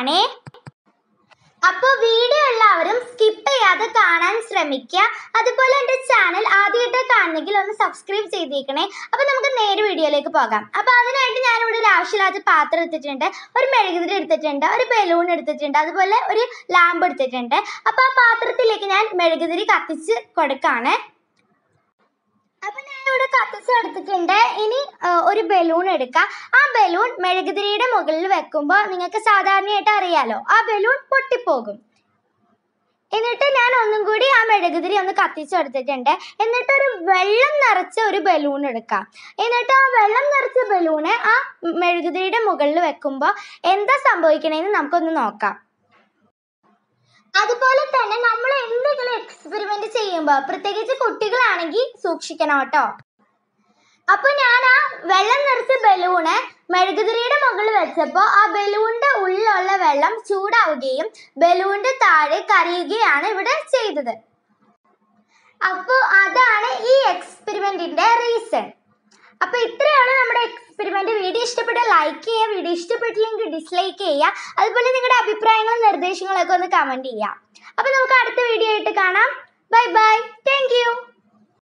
ആണേ അപ്പോൾ വീഡിയോ എല്ലാവരും സ്കിപ്പ് ചെയ്യാതെ കാണാൻ ശ്രമിക്കുക അതുപോലെ എൻ്റെ ചാനൽ ആദ്യമായിട്ട് കാണുന്നെങ്കിൽ ഒന്ന് സബ്സ്ക്രൈബ് ചെയ്തേക്കണേ അപ്പോൾ നമുക്ക് നേരെ വീഡിയോയിലേക്ക് പോകാം അപ്പോൾ അതിനായിട്ട് ഞാനിവിടെ ഒരു ആവശ്യമില്ലാത്ത പാത്രം എടുത്തിട്ടുണ്ട് ഒരു മെഴുകുതിരി എടുത്തിട്ടുണ്ട് ഒരു ബലൂൺ എടുത്തിട്ടുണ്ട് അതുപോലെ ഒരു ലാമ്പ് എടുത്തിട്ടുണ്ട് അപ്പോൾ ആ പാത്രത്തിലേക്ക് ഞാൻ മെഴുകുതിരി കത്തിച്ച് കൊടുക്കാണ് അപ്പൊ ഞാൻ ഇവിടെ കത്തിച്ച് എടുത്തിട്ടുണ്ട് ഇനി ആ, ഒരു ബലൂൺ എടുക്കാം ആ ബലൂൺ മെഴുകുതിരിയുടെ മുകളിൽ വെക്കുമ്പോൾ നിങ്ങൾക്ക് സാധാരണയായിട്ട് അറിയാലോ ആ ബലൂൺ പൊട്ടിപ്പോകും എന്നിട്ട് ഞാൻ ഒന്നും കൂടി ആ മെഴുകുതിരി ഒന്ന് കത്തിച്ചെടുത്തിട്ടുണ്ട് എന്നിട്ട് ഒരു വെള്ളം നിറച്ച ഒരു ബലൂൺ എടുക്കാം എന്നിട്ട് ആ വെള്ളം നിറച്ച ബലൂണ് ആ മെഴുകുതിരിയുടെ മുകളിൽ വെക്കുമ്പോൾ എന്താ സംഭവിക്കണേന്ന് നമുക്കൊന്ന് നോക്കാം അതുപോലെ തന്നെ നമ്മൾ എന്തെങ്കിലും എക്സ്പെരിമെന്റ് ചെയ്യുമ്പോൾ പ്രത്യേകിച്ച് കുട്ടികളാണെങ്കിൽ സൂക്ഷിക്കണം കേട്ടോ അപ്പൊ ഞാൻ ആ വെള്ളം നിറച്ച ബലൂണ് മെഴുകുതിരിയുടെ മുകളിൽ വെച്ചപ്പോൾ ആ ബലൂണിന്റെ ഉള്ളിലുള്ള വെള്ളം ചൂടാവുകയും ബലൂണിന്റെ താഴെ കരയുകയാണ് ഇവിടെ ചെയ്തത് അപ്പോൾ അതാണ് ഈ എക്സ്പെരിമെന്റിന്റെ റീസൺ അപ്പൊ ഇത്രയാണ് നമ്മുടെ എക്സ്പെരിമെന്റ് വീഡിയോ ഇഷ്ടപ്പെട്ട ലൈക്ക് ചെയ്യുക വീഡിയോ ഇഷ്ടപ്പെട്ടില്ലെങ്കിൽ ഡിസ്ലൈക്ക് ചെയ്യുക അതുപോലെ നിങ്ങളുടെ അഭിപ്രായങ്ങളും നിർദ്ദേശങ്ങളൊക്കെ ഒന്ന് കമന്റ് ചെയ്യുക അപ്പൊ നമുക്ക് അടുത്ത വീഡിയോ ആയിട്ട് കാണാം ബൈ ബൈ താങ്ക് യു